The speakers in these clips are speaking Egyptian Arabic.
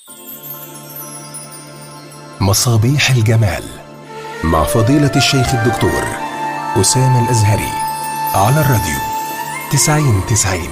مصابيح الجمال مع فضيلة الشيخ الدكتور أسامة الأزهري على الراديو تسعين تسعين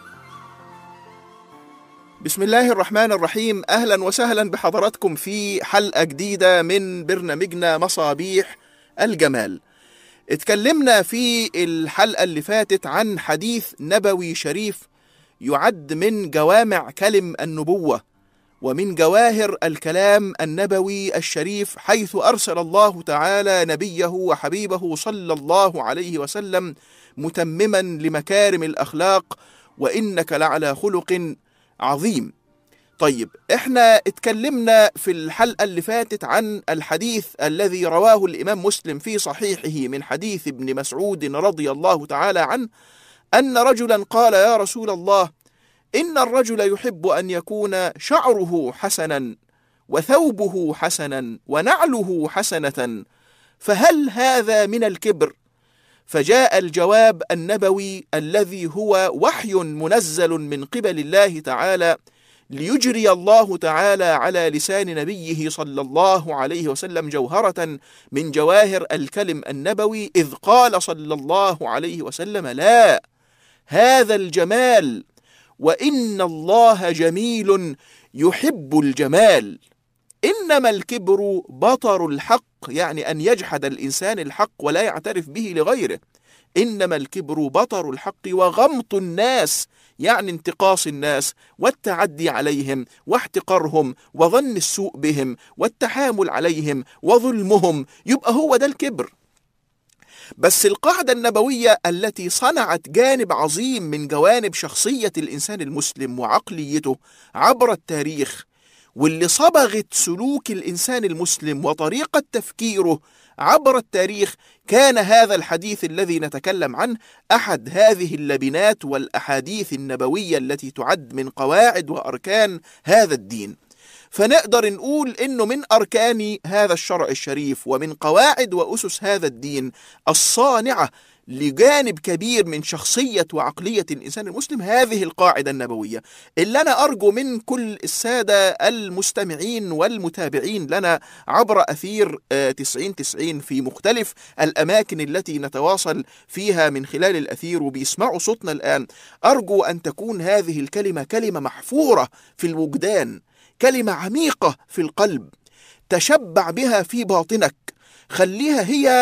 بسم الله الرحمن الرحيم أهلا وسهلا بحضراتكم في حلقة جديدة من برنامجنا مصابيح الجمال اتكلمنا في الحلقة اللي فاتت عن حديث نبوي شريف يعد من جوامع كلم النبوة ومن جواهر الكلام النبوي الشريف حيث أرسل الله تعالى نبيه وحبيبه صلى الله عليه وسلم متمما لمكارم الأخلاق وإنك لعلى خلق عظيم طيب احنا اتكلمنا في الحلقة اللي فاتت عن الحديث الذي رواه الإمام مسلم في صحيحه من حديث ابن مسعود رضي الله تعالى عنه أن رجلا قال يا رسول الله إن الرجل يحب أن يكون شعره حسنا وثوبه حسنا ونعله حسنة فهل هذا من الكبر؟ فجاء الجواب النبوي الذي هو وحي منزل من قبل الله تعالى ليجري الله تعالى على لسان نبيه صلى الله عليه وسلم جوهرة من جواهر الكلم النبوي إذ قال صلى الله عليه وسلم لا هذا الجمال وإن الله جميل يحب الجمال إنما الكبر بطر الحق يعني أن يجحد الإنسان الحق ولا يعترف به لغيره إنما الكبر بطر الحق وغمط الناس يعني انتقاص الناس والتعدي عليهم واحتقارهم وظن السوء بهم والتحامل عليهم وظلمهم يبقى هو ده الكبر بس القاعدة النبوية التي صنعت جانب عظيم من جوانب شخصية الإنسان المسلم وعقليته عبر التاريخ واللي صبغت سلوك الإنسان المسلم وطريقة تفكيره عبر التاريخ كان هذا الحديث الذي نتكلم عنه أحد هذه اللبنات والأحاديث النبوية التي تعد من قواعد وأركان هذا الدين فنقدر نقول انه من اركان هذا الشرع الشريف ومن قواعد واسس هذا الدين الصانعه لجانب كبير من شخصية وعقلية الإنسان المسلم هذه القاعدة النبوية اللي أنا أرجو من كل السادة المستمعين والمتابعين لنا عبر أثير تسعين تسعين في مختلف الأماكن التي نتواصل فيها من خلال الأثير وبيسمعوا صوتنا الآن أرجو أن تكون هذه الكلمة كلمة محفورة في الوجدان كلمة عميقة في القلب تشبع بها في باطنك خليها هي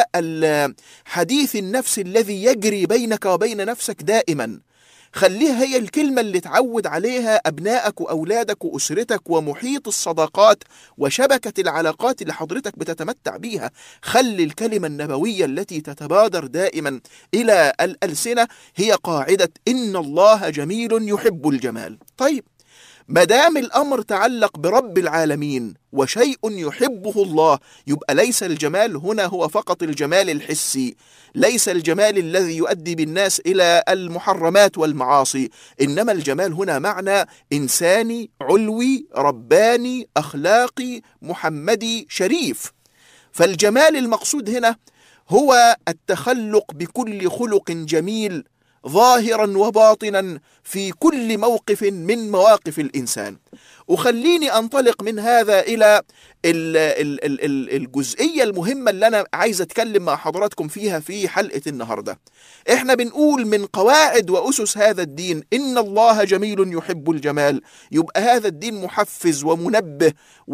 حديث النفس الذي يجري بينك وبين نفسك دائما خليها هي الكلمة اللي تعود عليها أبنائك وأولادك وأسرتك ومحيط الصداقات وشبكة العلاقات اللي حضرتك بتتمتع بيها خلي الكلمة النبوية التي تتبادر دائما إلى الألسنة هي قاعدة إن الله جميل يحب الجمال طيب ما دام الامر تعلق برب العالمين وشيء يحبه الله يبقى ليس الجمال هنا هو فقط الجمال الحسي ليس الجمال الذي يؤدي بالناس الى المحرمات والمعاصي انما الجمال هنا معنى انساني علوي رباني اخلاقي محمدي شريف فالجمال المقصود هنا هو التخلق بكل خلق جميل ظاهرا وباطنا في كل موقف من مواقف الانسان وخليني انطلق من هذا الى ال ال ال ال الجزئيه المهمه اللي انا عايز اتكلم مع حضراتكم فيها في حلقه النهارده احنا بنقول من قواعد واسس هذا الدين ان الله جميل يحب الجمال يبقى هذا الدين محفز ومنبه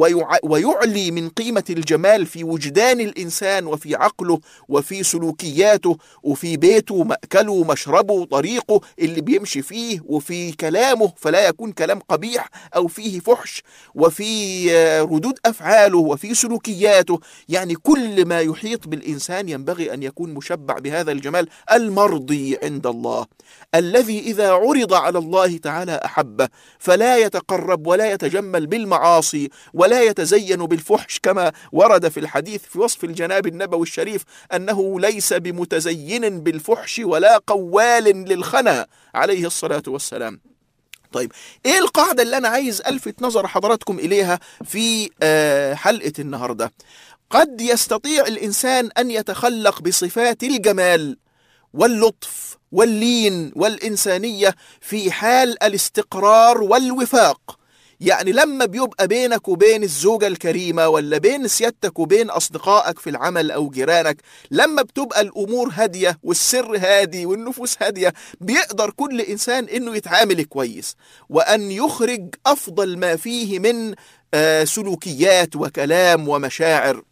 ويعلي من قيمه الجمال في وجدان الانسان وفي عقله وفي سلوكياته وفي بيته ماكله مشربه طريقه اللي بيمشي فيه وفي كلامه فلا يكون كلام قبيح او فيه فحش وفي ردود افعاله وفي سلوكياته يعني كل ما يحيط بالانسان ينبغي ان يكون مشبع بهذا الجمال المرضي عند الله الذي اذا عرض على الله تعالى احبه فلا يتقرب ولا يتجمل بالمعاصي ولا يتزين بالفحش كما ورد في الحديث في وصف الجناب النبوي الشريف انه ليس بمتزين بالفحش ولا قوال للخنا عليه الصلاه والسلام طيب ايه القاعدة اللي انا عايز الفت نظر حضراتكم اليها في حلقة النهاردة قد يستطيع الانسان ان يتخلق بصفات الجمال واللطف واللين والانسانية في حال الاستقرار والوفاق يعني لما بيبقى بينك وبين الزوجة الكريمة ولا بين سيادتك وبين أصدقائك في العمل أو جيرانك لما بتبقى الأمور هادية والسر هادي والنفوس هادية بيقدر كل إنسان إنه يتعامل كويس وأن يخرج أفضل ما فيه من آه، سلوكيات وكلام ومشاعر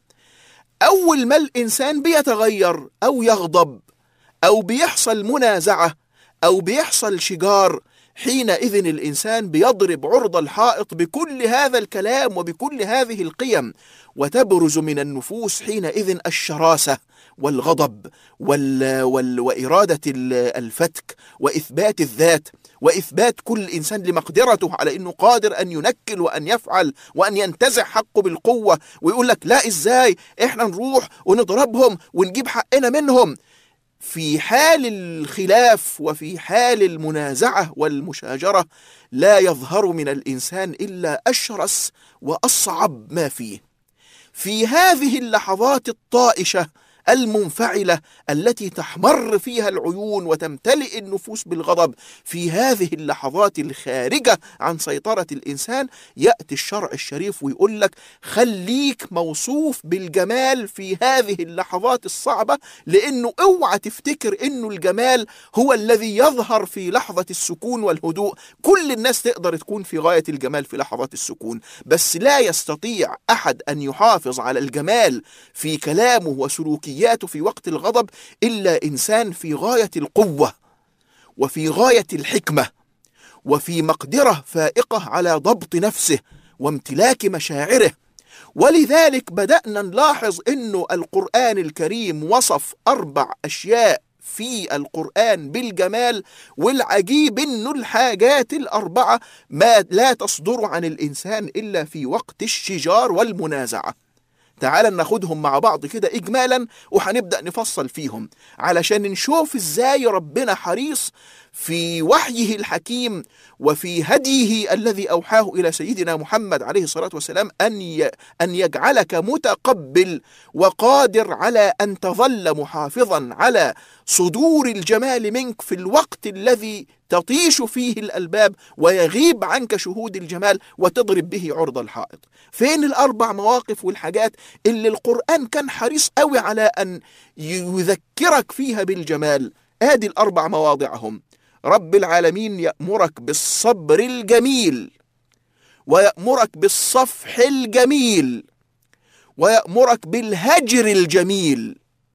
أول ما الإنسان بيتغير أو يغضب أو بيحصل منازعة أو بيحصل شجار حينئذ الإنسان بيضرب عرض الحائط بكل هذا الكلام وبكل هذه القيم وتبرز من النفوس حينئذ الشراسة والغضب وال وال وإرادة ال- الفتك وإثبات الذات وإثبات كل إنسان لمقدرته على أنه قادر أن ينكل وأن يفعل وأن ينتزع حقه بالقوة ويقول لك لا إزاي إحنا نروح ونضربهم ونجيب حقنا منهم في حال الخلاف وفي حال المنازعة والمشاجرة لا يظهر من الإنسان إلا أشرس وأصعب ما فيه في هذه اللحظات الطائشة المنفعلة التي تحمر فيها العيون وتمتلئ النفوس بالغضب في هذه اللحظات الخارجة عن سيطرة الإنسان يأتي الشرع الشريف ويقول لك خليك موصوف بالجمال في هذه اللحظات الصعبة لأنه اوعى تفتكر أنه الجمال هو الذي يظهر في لحظة السكون والهدوء كل الناس تقدر تكون في غاية الجمال في لحظات السكون بس لا يستطيع أحد أن يحافظ على الجمال في كلامه وسلوكياته في وقت الغضب إلا إنسان في غاية القوة وفي غاية الحكمة وفي مقدرة فائقة على ضبط نفسه وامتلاك مشاعره ولذلك بدأنا نلاحظ أنه القرآن الكريم وصف أربع أشياء في القرآن بالجمال والعجيب أنه الحاجات الأربعة ما لا تصدر عن الإنسان إلا في وقت الشجار والمنازعة تعال ناخدهم مع بعض كده إجمالا وهنبدأ نفصل فيهم علشان نشوف إزاي ربنا حريص في وحيه الحكيم وفي هديه الذي أوحاه إلى سيدنا محمد عليه الصلاة والسلام أن ي... أن يجعلك متقبل وقادر على أن تظل محافظا على صدور الجمال منك في الوقت الذي تطيش فيه الألباب ويغيب عنك شهود الجمال وتضرب به عرض الحائط فين الأربع مواقف والحاجات اللي القرآن كان حريص قوي على أن يذكرك فيها بالجمال آدي الأربع مواضعهم رب العالمين يأمرك بالصبر الجميل ويأمرك بالصفح الجميل ويأمرك بالهجر الجميل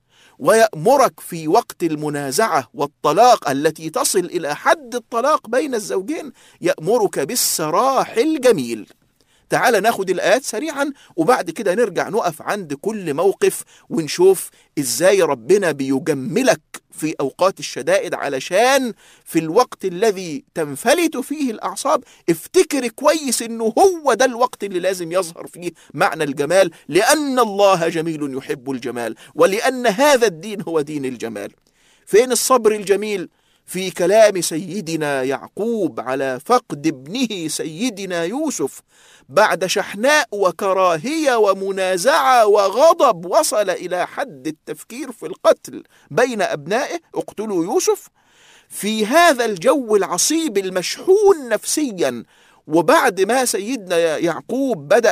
ويأمرك في وقت المنازعة والطلاق التي تصل إلى حد الطلاق بين الزوجين يأمرك بالسراح الجميل تعال ناخد الآيات سريعا وبعد كده نرجع نقف عند كل موقف ونشوف إزاي ربنا بيجملك في أوقات الشدائد علشان في الوقت الذي تنفلت فيه الأعصاب افتكر كويس إنه هو ده الوقت اللي لازم يظهر فيه معنى الجمال لأن الله جميل يحب الجمال ولأن هذا الدين هو دين الجمال فين الصبر الجميل في كلام سيدنا يعقوب على فقد ابنه سيدنا يوسف بعد شحناء وكراهيه ومنازعه وغضب وصل الى حد التفكير في القتل بين ابنائه اقتلوا يوسف في هذا الجو العصيب المشحون نفسيا وبعد ما سيدنا يعقوب بدا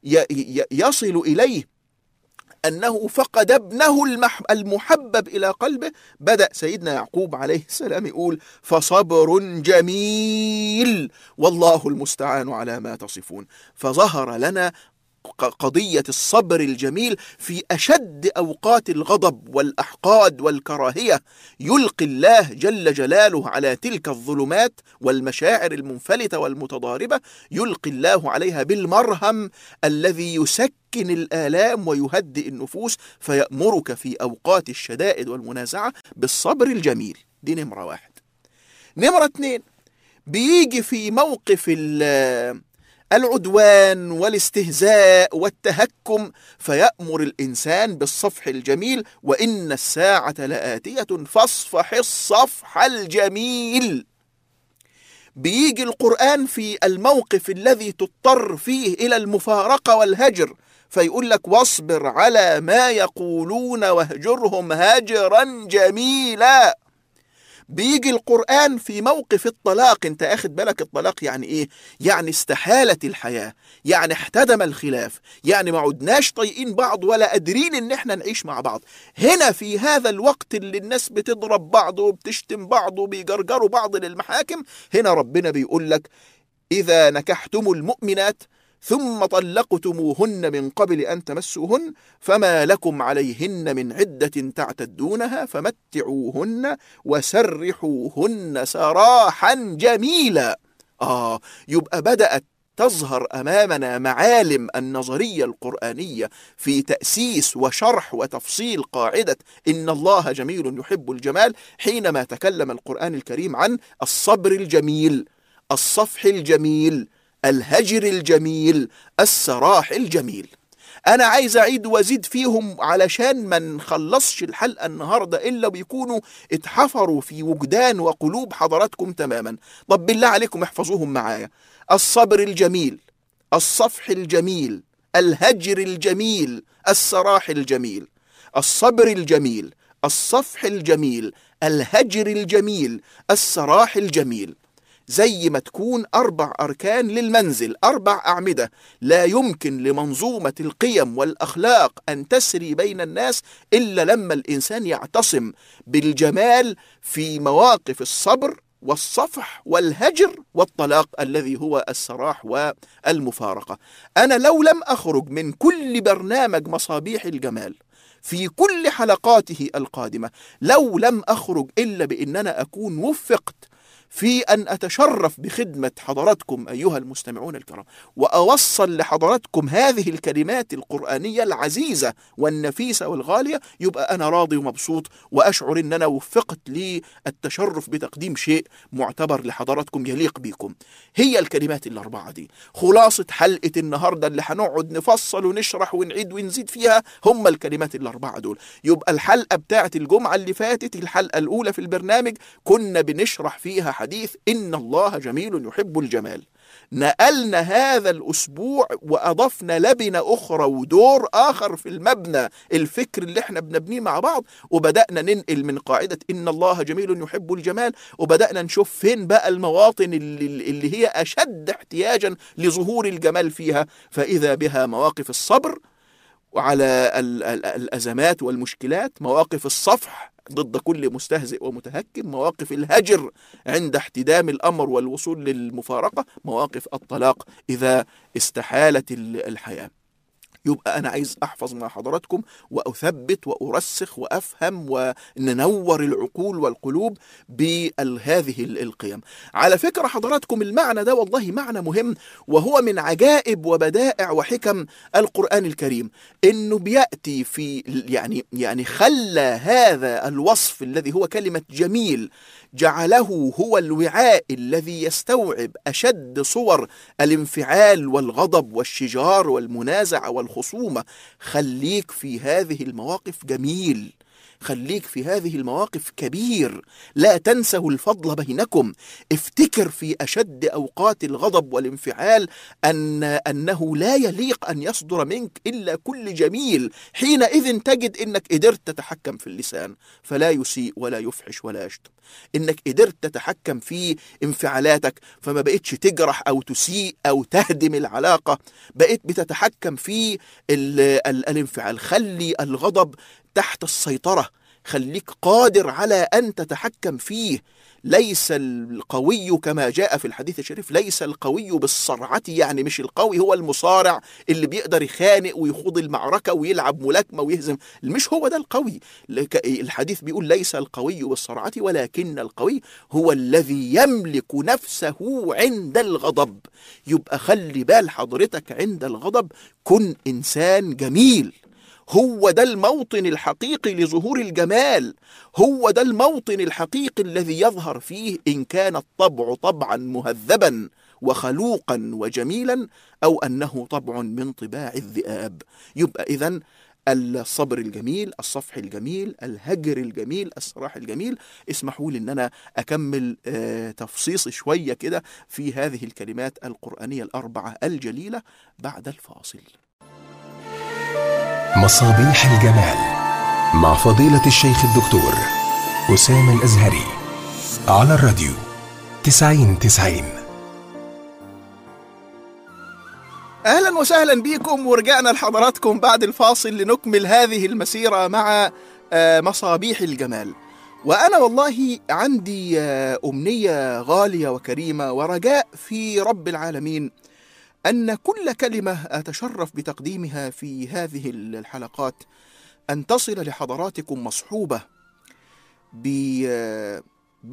يصل اليه أنه فقد ابنه المحبب إلى قلبه بدأ سيدنا يعقوب عليه السلام يقول فصبر جميل والله المستعان على ما تصفون فظهر لنا قضية الصبر الجميل في أشد أوقات الغضب والأحقاد والكراهية يلقي الله جل جلاله على تلك الظلمات والمشاعر المنفلتة والمتضاربة يلقي الله عليها بالمرهم الذي يسكن الآلام ويهدئ النفوس فيأمرك في أوقات الشدائد والمنازعة بالصبر الجميل دي نمرة واحد نمرة اتنين بيجي في موقف العدوان والاستهزاء والتهكم فيأمر الإنسان بالصفح الجميل وإن الساعة لآتية فاصفح الصفح الجميل بيجي القرآن في الموقف الذي تضطر فيه إلى المفارقة والهجر فيقول لك واصبر على ما يقولون واهجرهم هجرا جميلا بيجي القرآن في موقف الطلاق انت اخد بالك الطلاق يعني ايه يعني استحالت الحياة يعني احتدم الخلاف يعني ما عدناش طايقين بعض ولا قادرين ان احنا نعيش مع بعض هنا في هذا الوقت اللي الناس بتضرب بعض وبتشتم بعض وبيجرجروا بعض للمحاكم هنا ربنا بيقول لك إذا نكحتم المؤمنات ثم طلقتموهن من قبل أن تمسوهن فما لكم عليهن من عدة تعتدونها فمتعوهن وسرحوهن سراحا جميلا آه يبقى بدأت تظهر أمامنا معالم النظرية القرآنية في تأسيس وشرح وتفصيل قاعدة إن الله جميل يحب الجمال حينما تكلم القرآن الكريم عن الصبر الجميل الصفح الجميل الهجر الجميل السراح الجميل أنا عايز أعيد وأزيد فيهم علشان ما نخلصش الحلقة النهاردة إلا بيكونوا اتحفروا في وجدان وقلوب حضراتكم تماما طب بالله عليكم احفظوهم معايا الصبر الجميل الصفح الجميل الهجر الجميل السراح الجميل الصبر الجميل الصفح الجميل الهجر الجميل السراح الجميل زي ما تكون أربع أركان للمنزل أربع أعمدة لا يمكن لمنظومة القيم والأخلاق أن تسري بين الناس إلا لما الإنسان يعتصم بالجمال في مواقف الصبر والصفح والهجر والطلاق الذي هو السراح والمفارقة أنا لو لم أخرج من كل برنامج مصابيح الجمال في كل حلقاته القادمة لو لم أخرج إلا بأن أنا أكون وفقت في أن أتشرف بخدمة حضراتكم أيها المستمعون الكرام وأوصل لحضراتكم هذه الكلمات القرآنية العزيزة والنفيسة والغالية يبقى أنا راضي ومبسوط وأشعر أن أنا وفقت للتشرف بتقديم شيء معتبر لحضراتكم يليق بكم هي الكلمات الأربعة دي خلاصة حلقة النهاردة اللي هنقعد نفصل ونشرح ونعيد ونزيد فيها هم الكلمات الأربعة دول يبقى الحلقة بتاعت الجمعة اللي فاتت الحلقة الأولى في البرنامج كنا بنشرح فيها حديث إن الله جميل يحب الجمال نقلنا هذا الأسبوع وأضفنا لبنة أخرى ودور آخر في المبنى الفكر اللي احنا بنبنيه مع بعض وبدأنا ننقل من قاعدة إن الله جميل يحب الجمال وبدأنا نشوف فين بقى المواطن اللي, اللي هي أشد احتياجا لظهور الجمال فيها فإذا بها مواقف الصبر وعلى ال- ال- الأزمات والمشكلات مواقف الصفح ضد كل مستهزئ ومتهكم مواقف الهجر عند احتدام الأمر والوصول للمفارقة مواقف الطلاق إذا استحالت ال- الحياة يبقى أنا عايز أحفظ مع حضراتكم وأثبت وأرسخ وأفهم وننور العقول والقلوب بهذه القيم على فكرة حضراتكم المعنى ده والله معنى مهم وهو من عجائب وبدائع وحكم القرآن الكريم إنه بيأتي في يعني يعني خلى هذا الوصف الذي هو كلمة جميل جعله هو الوعاء الذي يستوعب أشد صور الانفعال والغضب والشجار والمنازعة والخصومة خليك في هذه المواقف جميل خليك في هذه المواقف كبير لا تنسوا الفضل بينكم افتكر في أشد أوقات الغضب والانفعال أن أنه لا يليق أن يصدر منك إلا كل جميل حينئذ تجد أنك قدرت تتحكم في اللسان فلا يسيء ولا يفحش ولا يشتم انك قدرت تتحكم في انفعالاتك فما بقتش تجرح او تسيء او تهدم العلاقة بقيت بتتحكم في ال ال الانفعال خلي الغضب تحت السيطرة خليك قادر على أن تتحكم فيه ليس القوي كما جاء في الحديث الشريف ليس القوي بالصرعة يعني مش القوي هو المصارع اللي بيقدر يخانق ويخوض المعركة ويلعب ملاكمة ويهزم مش هو ده القوي الحديث بيقول ليس القوي بالصرعة ولكن القوي هو الذي يملك نفسه عند الغضب يبقى خلي بال حضرتك عند الغضب كن إنسان جميل هو ده الموطن الحقيقي لظهور الجمال هو ده الموطن الحقيقي الذي يظهر فيه إن كان الطبع طبعا مهذبا وخلوقا وجميلا أو أنه طبع من طباع الذئاب يبقى إذا الصبر الجميل الصفح الجميل الهجر الجميل الصراح الجميل اسمحوا لي ان انا اكمل آه تفصيص شويه كده في هذه الكلمات القرانيه الاربعه الجليله بعد الفاصل مصابيح الجمال مع فضيلة الشيخ الدكتور أسامة الأزهري على الراديو تسعين تسعين اهلا وسهلا بكم ورجعنا لحضراتكم بعد الفاصل لنكمل هذه المسيره مع آه، مصابيح الجمال وانا والله عندي آه، امنيه غاليه وكريمه ورجاء في رب العالمين ان كل كلمه اتشرف بتقديمها في هذه الحلقات ان تصل لحضراتكم مصحوبه ب- آه،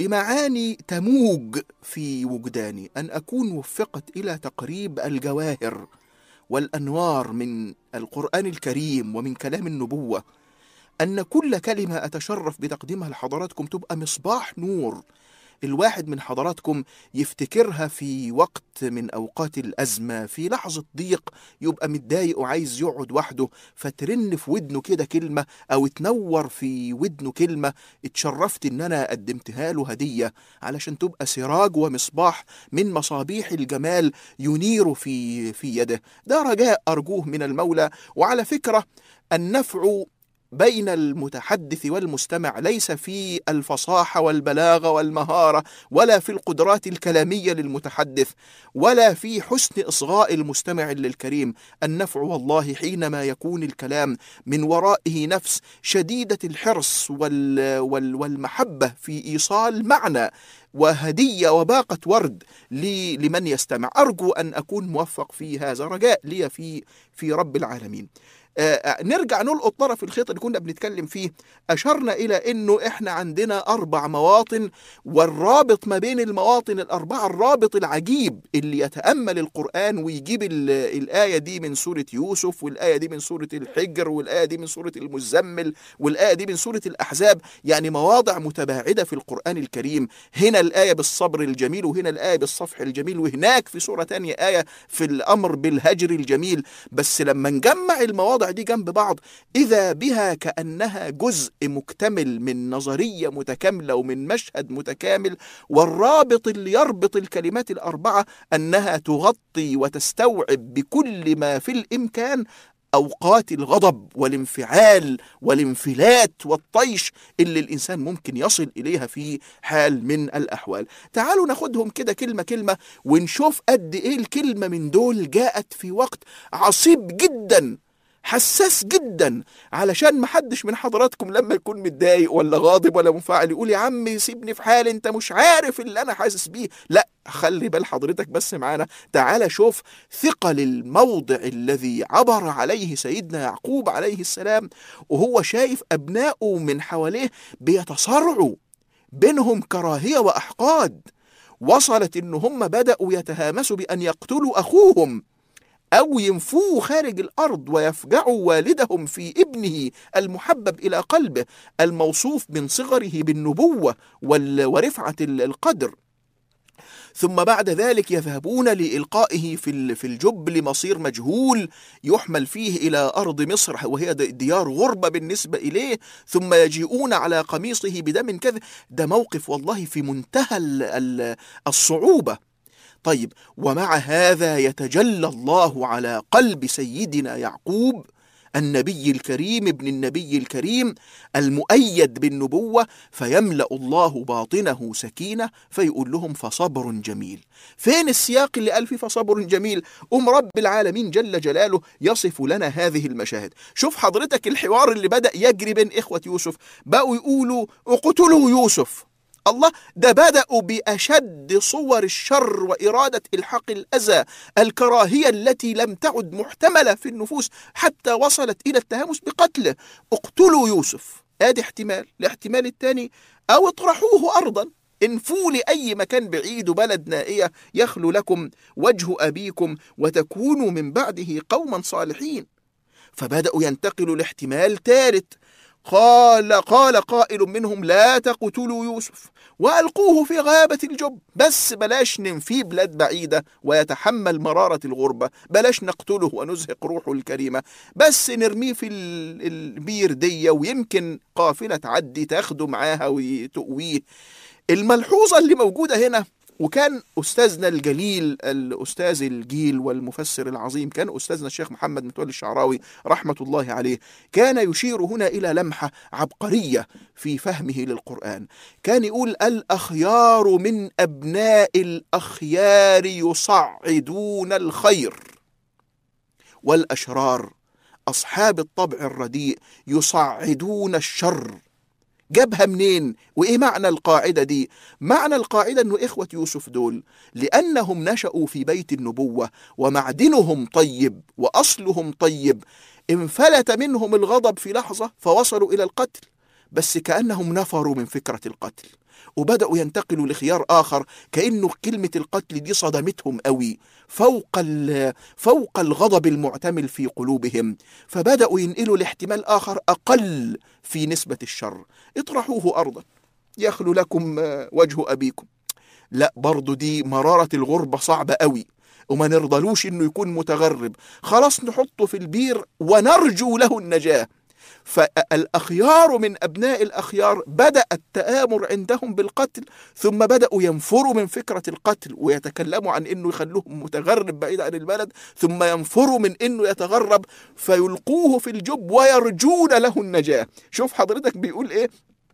بمعاني تموج في وجداني ان اكون وفقت الى تقريب الجواهر والانوار من القران الكريم ومن كلام النبوه ان كل كلمه اتشرف بتقديمها لحضراتكم تبقى مصباح نور الواحد من حضراتكم يفتكرها في وقت من اوقات الازمه في لحظه ضيق يبقى متضايق وعايز يقعد وحده فترن في ودنه كده كلمه او تنور في ودنه كلمه اتشرفت ان انا قدمتها له هديه علشان تبقى سراج ومصباح من مصابيح الجمال ينير في في يده ده رجاء ارجوه من المولى وعلى فكره النفع بين المتحدث والمستمع ليس في الفصاحه والبلاغه والمهاره ولا في القدرات الكلاميه للمتحدث ولا في حسن اصغاء المستمع للكريم النفع والله حينما يكون الكلام من ورائه نفس شديده الحرص وال وال والمحبه في ايصال معنى وهديه وباقه ورد لي- لمن يستمع ارجو ان اكون موفق في هذا رجاء لي في في رب العالمين آه، آه، نرجع نلقط طرف الخيط اللي كنا بنتكلم فيه أشرنا إلى أنه إحنا عندنا أربع مواطن والرابط ما بين المواطن الأربعة الرابط العجيب اللي يتأمل القرآن ويجيب ال- الآية دي من سورة يوسف والآية دي من سورة الحجر والآية دي من سورة المزمل والآية دي من سورة الأحزاب يعني مواضع متباعدة في القرآن الكريم هنا الآية بالصبر الجميل وهنا الآية بالصفح الجميل وهناك في سورة تانية آية في الأمر بالهجر الجميل بس لما نجمع المواضع دي جنب بعض إذا بها كأنها جزء مكتمل من نظرية متكاملة ومن مشهد متكامل والرابط اللي يربط الكلمات الأربعة أنها تغطي وتستوعب بكل ما في الإمكان أوقات الغضب والانفعال والانفلات والطيش اللي الإنسان ممكن يصل إليها في حال من الأحوال تعالوا ناخدهم كده كلمة كلمة ونشوف قد إيه الكلمة من دول جاءت في وقت عصيب جدا حساس جدا علشان محدش من حضراتكم لما يكون متضايق ولا غاضب ولا منفعل يقول يا عم سيبني في حالي انت مش عارف اللي انا حاسس بيه لا خلي بال حضرتك بس معانا تعال شوف ثقل الموضع الذي عبر عليه سيدنا يعقوب عليه السلام وهو شايف ابنائه من حواليه بيتصارعوا بينهم كراهية وأحقاد وصلت إن هم بدأوا يتهامسوا بأن يقتلوا أخوهم أو ينفوه خارج الأرض ويفجعوا والدهم في ابنه المحبب إلى قلبه الموصوف من صغره بالنبوة وال- ورفعة ال- القدر ثم بعد ذلك يذهبون لإلقائه في ال- في الجب لمصير مجهول يحمل فيه إلى أرض مصر وهي د- ديار غربة بالنسبة إليه ثم يجيئون على قميصه بدم كذا ده موقف والله في منتهى ال- ال- الصعوبة طيب ومع هذا يتجلى الله على قلب سيدنا يعقوب النبي الكريم ابن النبي الكريم المؤيد بالنبوة فيملأ الله باطنه سكينة فيقول لهم فصبر جميل فين السياق اللي قال فيه فصبر جميل أم رب العالمين جل جلاله يصف لنا هذه المشاهد شوف حضرتك الحوار اللي بدأ يجري بين إخوة يوسف بقوا يقولوا اقتلوا يوسف الله ده بدأوا بأشد صور الشر وإرادة إلحاق الأذى الكراهية التي لم تعد محتملة في النفوس حتى وصلت إلى التهامس بقتله اقتلوا يوسف آدي احتمال الاحتمال الثاني أو اطرحوه أرضا انفوا لأي مكان بعيد وبلد نائية يخلو لكم وجه أبيكم وتكونوا من بعده قوما صالحين فبدأوا ينتقلوا لاحتمال ثالث قال قال قائل منهم لا تقتلوا يوسف والقوه في غابه الجب بس بلاش ننفيه بلاد بعيده ويتحمل مراره الغربه بلاش نقتله ونزهق روحه الكريمه بس نرميه في ال- البير دي ويمكن قافله تعدي تاخده معاها وتقويه الملحوظه اللي موجوده هنا وكان أستاذنا الجليل الأستاذ الجيل والمفسر العظيم كان أستاذنا الشيخ محمد متولي الشعراوي رحمة الله عليه كان يشير هنا إلى لمحة عبقرية في فهمه للقرآن كان يقول الأخيار من أبناء الأخيار يصعدون الخير والأشرار أصحاب الطبع الرديء يصعدون الشر جابها منين وايه معنى القاعده دي معنى القاعده انه اخوه يوسف دول لانهم نشأوا في بيت النبوه ومعدنهم طيب واصلهم طيب انفلت منهم الغضب في لحظه فوصلوا الى القتل بس كانهم نفروا من فكره القتل وبدأوا ينتقلوا لخيار آخر كأنه كلمة القتل دي صدمتهم قوي فوق فوق الغضب المعتمل في قلوبهم فبدأوا ينقلوا لاحتمال آخر أقل في نسبة الشر اطرحوه أرضا يخلو لكم وجه أبيكم لا برضو دي مرارة الغربة صعبة قوي وما نرضلوش انه يكون متغرب خلاص نحطه في البير ونرجو له النجاه فالأخيار من أبناء الأخيار بدأ التآمر عندهم بالقتل ثم بدأوا ينفروا من فكرة القتل ويتكلموا عن أنه يخلوهم متغرب بعيد عن البلد ثم ينفروا من أنه يتغرب فيلقوه في الجب ويرجون له النجاة شوف حضرتك بيقول إيه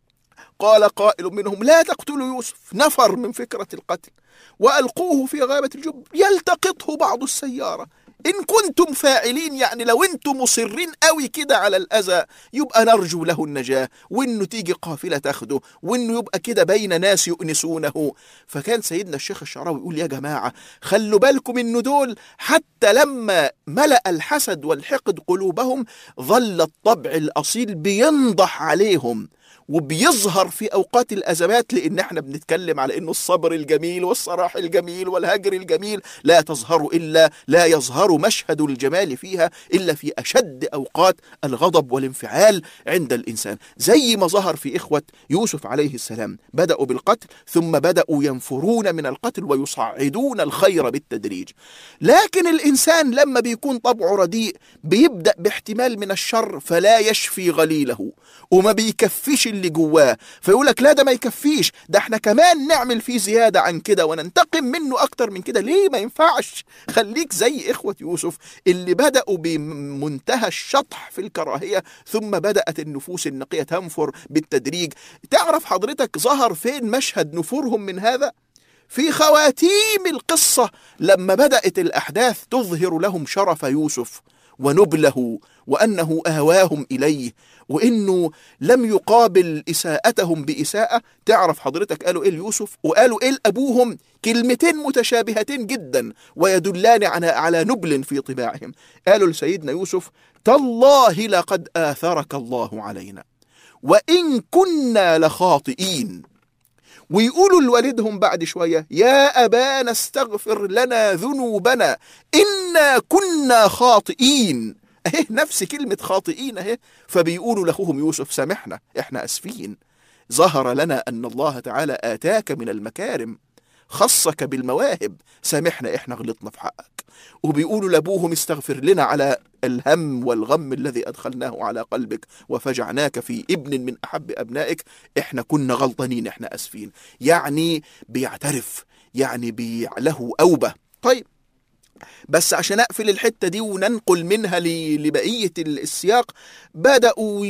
قال قائل منهم لا تقتلوا يوسف نفر من فكرة القتل وألقوه في غابة الجب يلتقطه بعض السيارة إن كنتم فاعلين يعني لو أنتم مصرين قوي كده على الأذى يبقى نرجو له النجاة وإنه تيجي قافلة تاخده وإنه يبقى كده بين ناس يؤنسونه فكان سيدنا الشيخ الشعراوي يقول يا جماعة خلوا بالكم إنه دول حتى لما ملأ الحسد والحقد قلوبهم ظل الطبع الأصيل بينضح عليهم وبيظهر في اوقات الازمات لان احنا بنتكلم على انه الصبر الجميل والصراح الجميل والهجر الجميل لا تظهر الا لا يظهر مشهد الجمال فيها الا في اشد اوقات الغضب والانفعال عند الانسان زي ما ظهر في اخوه يوسف عليه السلام بداوا بالقتل ثم بداوا ينفرون من القتل ويصعدون الخير بالتدريج لكن الانسان لما بيكون طبعه رديء بيبدا باحتمال من الشر فلا يشفي غليله وما بيكفيش اللي جواه فيقول لك لا ده ما يكفيش ده احنا كمان نعمل فيه زيادة عن كده وننتقم منه أكتر من كده ليه ما ينفعش خليك زي إخوة يوسف اللي بدأوا بمنتهى الشطح في الكراهية ثم بدأت النفوس النقية تنفر بالتدريج تعرف حضرتك ظهر فين مشهد نفورهم من هذا في خواتيم القصة لما بدأت الأحداث تظهر لهم شرف يوسف ونبله وأنه آواهم إليه وإنه لم يقابل إساءتهم بإساءة تعرف حضرتك قالوا إيه ليوسف وقالوا إيه لأبوهم كلمتين متشابهتين جدا ويدلان على على نبل في طباعهم قالوا لسيدنا يوسف تالله لقد آثرك الله علينا وإن كنا لخاطئين ويقولوا لوالدهم بعد شوية يا أبانا استغفر لنا ذنوبنا إنا كنا خاطئين اهي نفس كلمة خاطئين اهي فبيقولوا لأخوهم يوسف سامحنا احنا أسفين ظهر لنا أن الله تعالى آتاك من المكارم خصك بالمواهب سامحنا احنا غلطنا في حقك وبيقولوا لابوهم استغفر لنا على الهم والغم الذي ادخلناه على قلبك وفجعناك في ابن من احب ابنائك احنا كنا غلطانين احنا اسفين يعني بيعترف يعني بي له اوبه طيب بس عشان اقفل الحته دي وننقل منها لبقيه السياق بداوا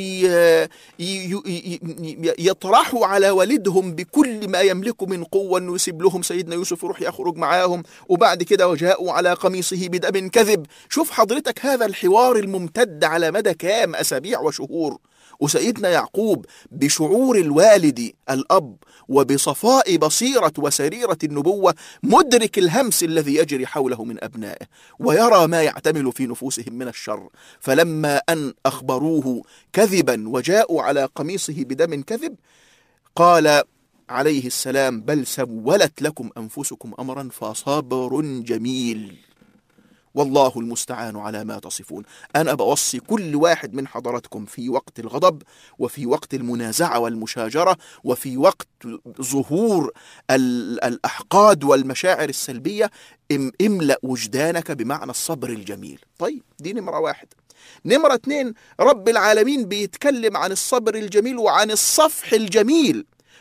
يطرحوا على والدهم بكل ما يملكوا من قوه انه يسيب لهم سيدنا يوسف يروح يخرج معاهم وبعد كده وجاءوا على قميصه بدم كذب شوف حضرتك هذا الحوار الممتد على مدى كام اسابيع وشهور وسيدنا يعقوب بشعور الوالد الأب وبصفاء بصيرة وسريرة النبوة مدرك الهمس الذي يجري حوله من أبنائه ويرى ما يعتمل في نفوسهم من الشر فلما أن أخبروه كذبا وجاءوا على قميصه بدم كذب قال عليه السلام بل سولت لكم أنفسكم أمرا فصبر جميل والله المستعان على ما تصفون أنا بوصي كل واحد من حضراتكم في وقت الغضب وفي وقت المنازعة والمشاجرة وفي وقت ظهور الأحقاد والمشاعر السلبية املأ وجدانك بمعنى الصبر الجميل طيب دي نمرة واحد نمرة اتنين رب العالمين بيتكلم عن الصبر الجميل وعن الصفح الجميل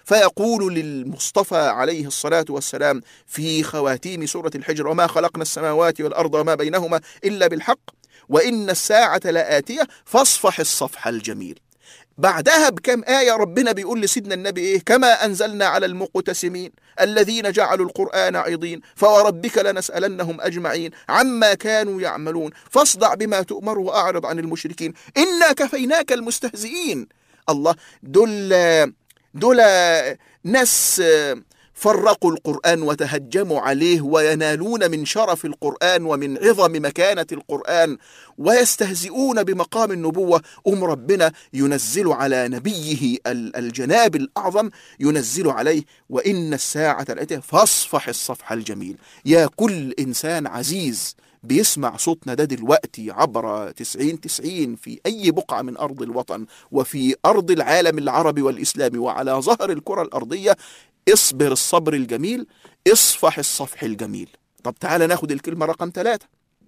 فيقول للمصطفى عليه الصلاة والسلام في خواتيم سورة الحجر وما خلقنا السماوات والأرض وما بينهما إلا بالحق وإن الساعة لآتية فاصفح الصفح الجميل بعدها بكم آية ربنا بيقول لسيدنا النبي إيه كما أنزلنا على المقتسمين الذين جعلوا القرآن عضين فوربك لنسألنهم أجمعين عما كانوا يعملون فاصدع بما تؤمر وأعرض عن المشركين إنا كفيناك المستهزئين الله دول دول ناس فرقوا القرآن وتهجموا عليه وينالون من شرف القرآن ومن عظم مكانة القرآن ويستهزئون بمقام النبوة أم ربنا ينزل على نبيه الجناب الأعظم ينزل عليه وإن الساعة الآتية فاصفح الصفح الجميل يا كل إنسان عزيز بيسمع صوتنا ده دلوقتي عبر 90 90 في أي بقعة من أرض الوطن وفي أرض العالم العربي والإسلامي وعلى ظهر الكرة الأرضية اصبر الصبر الجميل اصفح الصفح الجميل طب تعالى ناخد الكلمة رقم ثلاثة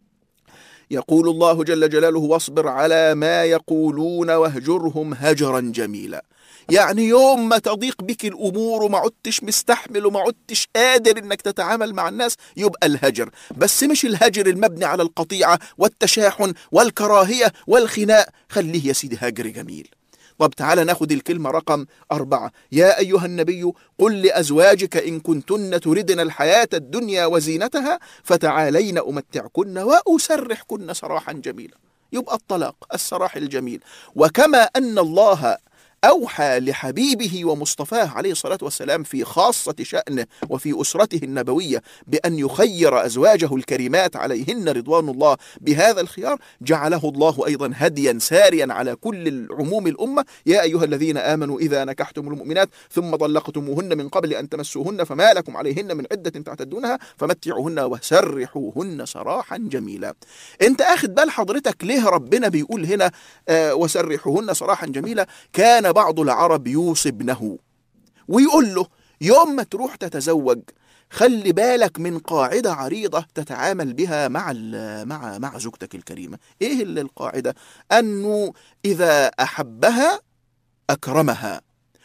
يقول الله جل جلاله واصبر على ما يقولون واهجرهم هجرا جميلا يعني يوم ما تضيق بك الامور وما عدتش مستحمل وما عدتش قادر انك تتعامل مع الناس يبقى الهجر بس مش الهجر المبني على القطيعه والتشاحن والكراهيه والخناق خليه يا سيدي هجر جميل طب تعالى ناخد الكلمة رقم أربعة يا أيها النبي قل لأزواجك إن كنتن تردن الحياة الدنيا وزينتها فتعالين أمتعكن وأسرحكن سراحا جميلا يبقى الطلاق السراح الجميل وكما أن الله أوحى لحبيبه ومصطفاه عليه الصلاة والسلام في خاصة شأنه وفي أسرته النبوية بأن يخير أزواجه الكريمات عليهن رضوان الله بهذا الخيار جعله الله أيضا هديا ساريا على كل عموم الأمة يا أيها الذين آمنوا إذا نكحتم المؤمنات ثم طلقتموهن من قبل أن تمسوهن فما لكم عليهن من عدة تعتدونها فمتعوهن وسرحوهن سراحا جميلا انت اخد بال حضرتك ليه ربنا بيقول هنا آه وسرحوهن سراحا جميلا كان بعض العرب يوصي ابنه ويقول له يوم ما تروح تتزوج خلي بالك من قاعدة عريضة تتعامل بها مع مع مع زوجتك الكريمة ايه اللي القاعدة انه اذا احبها اكرمها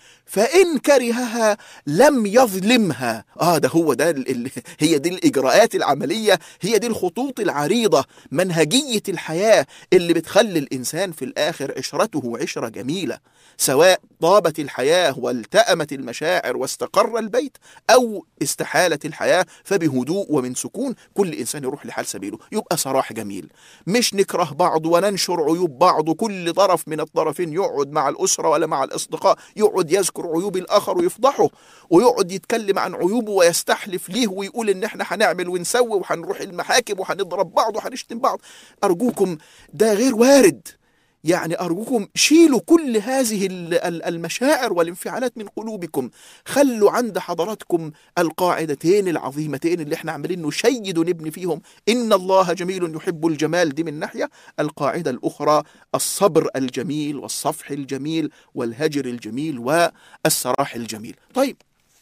فإن كرهها لم يظلمها آه ده هو ده ال ال هي دي الإجراءات العملية هي دي الخطوط العريضة منهجية الحياة اللي بتخلي الإنسان في الآخر عشرته عشرة جميلة سواء طابت الحياة والتأمت المشاعر واستقر البيت أو استحالت الحياة فبهدوء ومن سكون كل إنسان يروح لحال سبيله يبقى صراح جميل مش نكره بعض وننشر عيوب بعض كل طرف من الطرفين يقعد مع الأسرة ولا مع الأصدقاء يقعد يذكر عيوب الآخر ويفضحه ويقعد يتكلم عن عيوبه ويستحلف ليه ويقول إن إحنا هنعمل ونسوي وهنروح المحاكم وهنضرب بعض وهنشتم بعض أرجوكم ده غير وارد يعني أرجوكم شيلوا كل هذه المشاعر والانفعالات من قلوبكم خلوا عند حضراتكم القاعدتين العظيمتين اللي احنا عمالين نشيد ونبني فيهم إن الله جميل يحب الجمال دي من ناحية القاعدة الأخرى الصبر الجميل والصفح الجميل والهجر الجميل والسراح الجميل طيب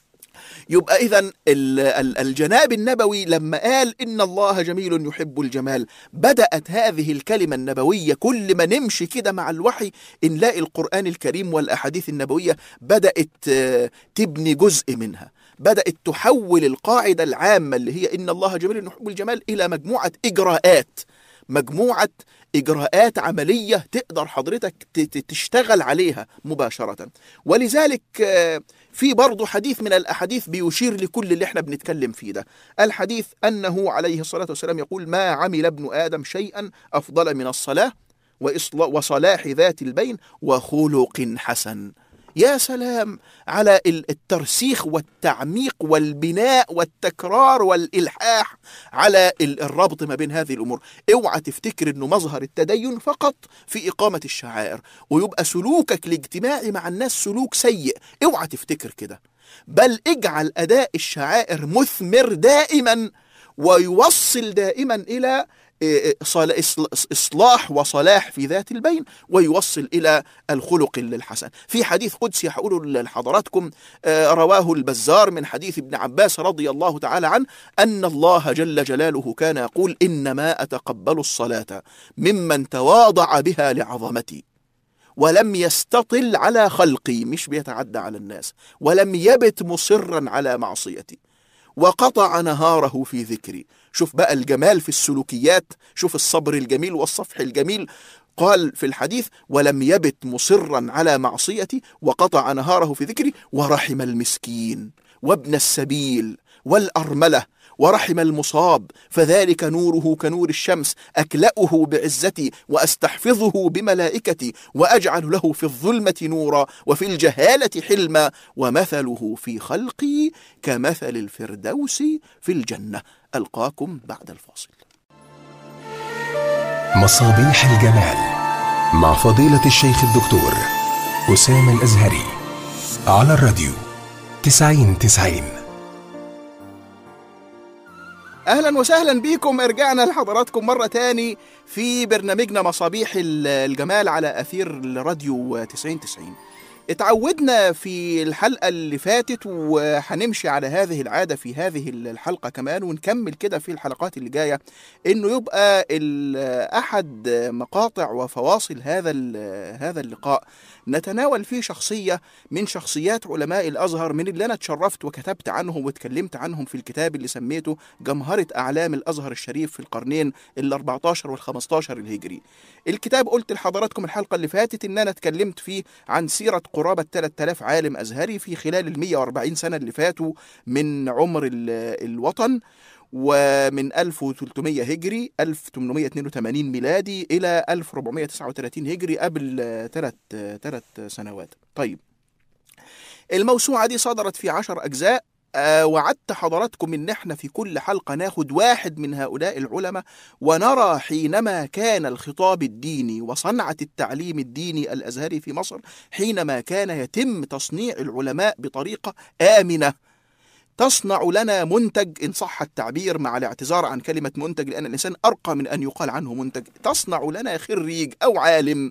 يبقى إذا الجناب النبوي لما قال إن الله جميل يحب الجمال بدأت هذه الكلمة النبوية كل ما نمشي كده مع الوحي نلاقي القرآن الكريم والأحاديث النبوية بدأت تبني جزء منها بدأت تحول القاعدة العامة اللي هي إن الله جميل يحب الجمال إلى مجموعة إجراءات مجموعة إجراءات عملية تقدر حضرتك تشتغل عليها مباشرة ولذلك في برضه حديث من الأحاديث بيشير لكل اللي احنا بنتكلم فيه ده الحديث أنه عليه الصلاة والسلام يقول ما عمل ابن آدم شيئا أفضل من الصلاة وصلاح ذات البين وخلق حسن يا سلام على الترسيخ والتعميق والبناء والتكرار والإلحاح على الربط ما بين هذه الأمور اوعى تفتكر أنه مظهر التدين فقط في إقامة الشعائر ويبقى سلوكك الاجتماعي مع الناس سلوك سيء اوعى تفتكر كده بل اجعل أداء الشعائر مثمر دائما ويوصل دائما إلى إصلاح وصلاح في ذات البين ويوصل إلى الخلق الحسن في حديث قدسي هقوله لحضراتكم رواه البزار من حديث ابن عباس رضي الله تعالى عنه أن الله جل جلاله كان يقول إنما أتقبل الصلاة ممن تواضع بها لعظمتي ولم يستطل على خلقي مش بيتعدى على الناس ولم يبت مصرا على معصيتي وقطع نهاره في ذكري شوف بقى الجمال في السلوكيات شوف الصبر الجميل والصفح الجميل قال في الحديث ولم يبت مصرا على معصيتي وقطع نهاره في ذكري ورحم المسكين وابن السبيل والأرملة ورحم المصاب فذلك نوره كنور الشمس أكلأه بعزتي وأستحفظه بملائكتي وأجعل له في الظلمة نورا وفي الجهالة حلما ومثله في خلقي كمثل الفردوس في الجنة ألقاكم بعد الفاصل مصابيح الجمال مع فضيلة الشيخ الدكتور أسامة الأزهري على الراديو تسعين تسعين اهلا وسهلا بيكم رجعنا لحضراتكم مره تاني في برنامجنا مصابيح الجمال على اثير الراديو 9090 اتعودنا في الحلقة اللي فاتت وهنمشي على هذه العادة في هذه الحلقة كمان ونكمل كده في الحلقات اللي جاية انه يبقى احد مقاطع وفواصل هذا هذا اللقاء نتناول فيه شخصية من شخصيات علماء الأزهر من اللي أنا اتشرفت وكتبت عنهم واتكلمت عنهم في الكتاب اللي سميته جمهرة أعلام الأزهر الشريف في القرنين ال 14 وال 15 الهجري. الكتاب قلت لحضراتكم الحلقة اللي فاتت إن أنا اتكلمت فيه عن سيرة قرابة 3000 عالم أزهري في خلال ال 140 سنة اللي فاتوا من عمر الوطن ومن 1300 هجري 1882 ميلادي إلى 1439 هجري قبل ثلاث ثلاث سنوات طيب الموسوعة دي صدرت في عشر أجزاء آه وعدت حضراتكم ان احنا في كل حلقه ناخد واحد من هؤلاء العلماء ونرى حينما كان الخطاب الديني وصنعه التعليم الديني الازهري في مصر حينما كان يتم تصنيع العلماء بطريقه امنه تصنع لنا منتج إن صح التعبير مع الاعتذار عن كلمة منتج لأن الإنسان أرقى من أن يقال عنه منتج تصنع لنا خريج أو عالم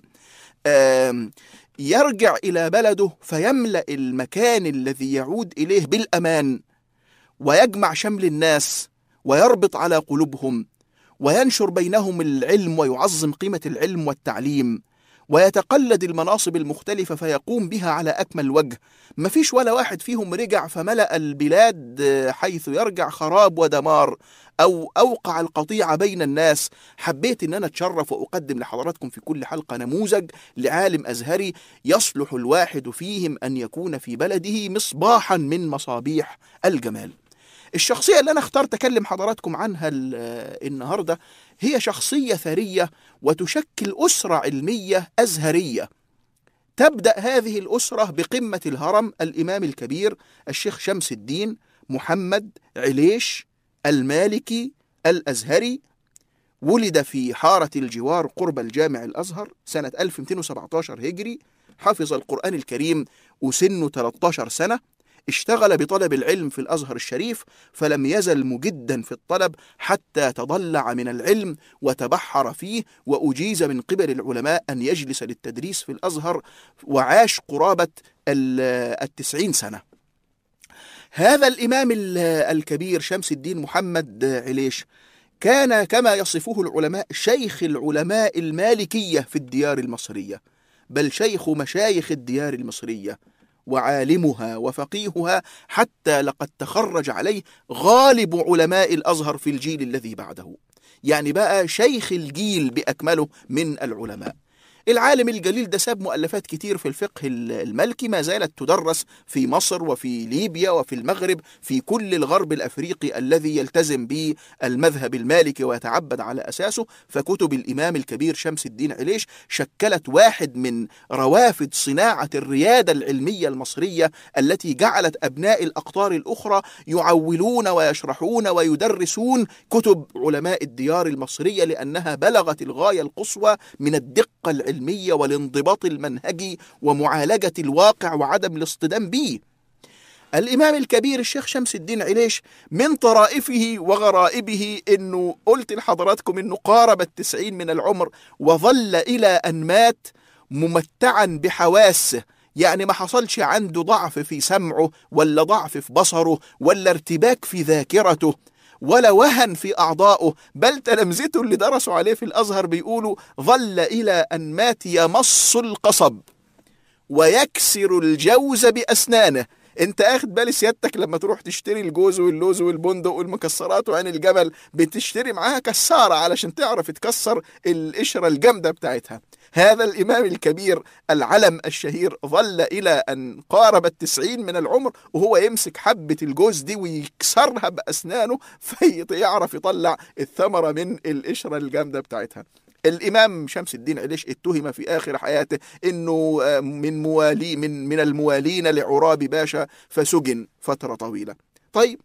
يرجع إلى بلده فيملأ المكان الذي يعود إليه بالأمان ويجمع شمل الناس ويربط على قلوبهم وينشر بينهم العلم ويعظم قيمة العلم والتعليم ويتقلد المناصب المختلفة فيقوم بها على أكمل وجه مفيش ولا واحد فيهم رجع فملأ البلاد حيث يرجع خراب ودمار أو أوقع القطيعة بين الناس حبيت أن أنا أتشرف وأقدم لحضراتكم في كل حلقة نموذج لعالم أزهري يصلح الواحد فيهم أن يكون في بلده مصباحا من مصابيح الجمال الشخصية اللي أنا اخترت أكلم حضراتكم عنها النهاردة هي شخصية ثرية وتشكل أسرة علمية أزهرية تبدأ هذه الأسرة بقمة الهرم الإمام الكبير الشيخ شمس الدين محمد عليش المالكي الأزهري ولد في حارة الجوار قرب الجامع الأزهر سنة 1217 هجري حفظ القرآن الكريم وسنه 13 سنة اشتغل بطلب العلم في الازهر الشريف فلم يزل مجدا في الطلب حتى تضلع من العلم وتبحر فيه واجيز من قبل العلماء ان يجلس للتدريس في الازهر وعاش قرابه التسعين سنه. هذا الامام الكبير شمس الدين محمد عليش كان كما يصفه العلماء شيخ العلماء المالكيه في الديار المصريه بل شيخ مشايخ الديار المصريه وعالمها وفقيهها حتى لقد تخرج عليه غالب علماء الازهر في الجيل الذي بعده يعني بقى شيخ الجيل باكمله من العلماء العالم الجليل ده ساب مؤلفات كتير في الفقه المالكي ما زالت تدرس في مصر وفي ليبيا وفي المغرب في كل الغرب الافريقي الذي يلتزم بالمذهب المالكي ويتعبد على اساسه فكتب الامام الكبير شمس الدين عليش شكلت واحد من روافد صناعه الرياده العلميه المصريه التي جعلت ابناء الاقطار الاخرى يعولون ويشرحون ويدرسون كتب علماء الديار المصريه لانها بلغت الغايه القصوى من الدقه العلميه العلمية والانضباط المنهجي ومعالجة الواقع وعدم الاصطدام به الإمام الكبير الشيخ شمس الدين عليش من طرائفه وغرائبه أنه قلت لحضراتكم أنه قارب التسعين من العمر وظل إلى أن مات ممتعا بحواسه يعني ما حصلش عنده ضعف في سمعه ولا ضعف في بصره ولا ارتباك في ذاكرته ولا وهن في أعضائه بل تلامذته اللي درسوا عليه في الأزهر بيقولوا ظل إلى أن مات يمص القصب ويكسر الجوز بأسنانه انت اخد بالي سيادتك لما تروح تشتري الجوز واللوز والبندق والمكسرات وعين الجمل بتشتري معاها كسارة علشان تعرف تكسر القشرة الجامدة بتاعتها هذا الإمام الكبير العلم الشهير ظل إلى أن قارب التسعين من العمر وهو يمسك حبة الجوز دي ويكسرها بأسنانه فيعرف يطلع الثمرة من القشرة الجامدة بتاعتها الامام شمس الدين عليش اتهم في اخر حياته انه من موالي من من الموالين لعراب باشا فسجن فتره طويله. طيب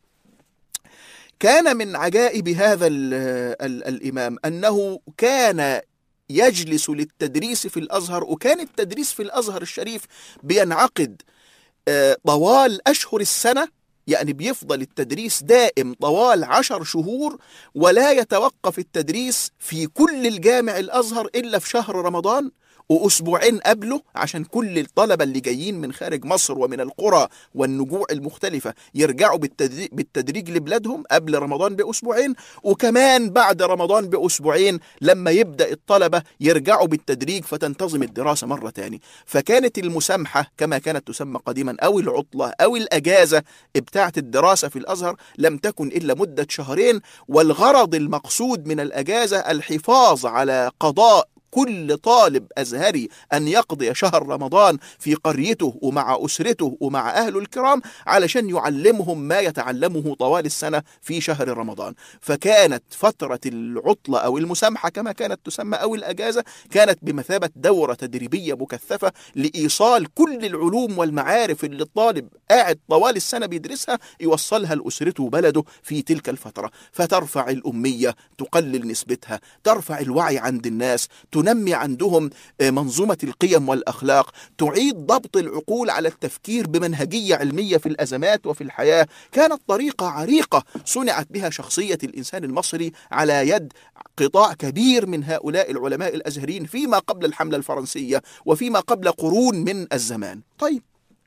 كان من عجائب هذا ال ال الامام انه كان يجلس للتدريس في الازهر وكان التدريس في الازهر الشريف بينعقد طوال اشهر السنه يعني بيفضل التدريس دائم طوال عشر شهور ولا يتوقف التدريس في كل الجامع الأزهر إلا في شهر رمضان وأسبوعين قبله عشان كل الطلبة اللي جايين من خارج مصر ومن القرى والنجوع المختلفة يرجعوا بالتدريج, بالتدريج لبلادهم قبل رمضان بأسبوعين وكمان بعد رمضان بأسبوعين لما يبدأ الطلبة يرجعوا بالتدريج فتنتظم الدراسة مرة تاني فكانت المسامحة كما كانت تسمى قديما أو العطلة أو الأجازة بتاعة الدراسة في الأزهر لم تكن إلا مدة شهرين والغرض المقصود من الأجازة الحفاظ على قضاء كل طالب أزهري أن يقضي شهر رمضان في قريته ومع أسرته ومع أهله الكرام علشان يعلمهم ما يتعلمه طوال السنة في شهر رمضان فكانت فترة العطلة أو المسامحة كما كانت تسمى أو الأجازة كانت بمثابة دورة تدريبية مكثفة لإيصال كل العلوم والمعارف اللي الطالب قاعد طوال السنة بيدرسها يوصلها لأسرته وبلده في تلك الفترة فترفع الأمية تقلل نسبتها ترفع الوعي عند الناس تنمي عندهم منظومة القيم والأخلاق تعيد ضبط العقول على التفكير بمنهجية علمية في الأزمات وفي الحياة كانت طريقة عريقة صنعت بها شخصية الإنسان المصري على يد قطاع كبير من هؤلاء العلماء الأزهريين فيما قبل الحملة الفرنسية وفيما قبل قرون من الزمان طيب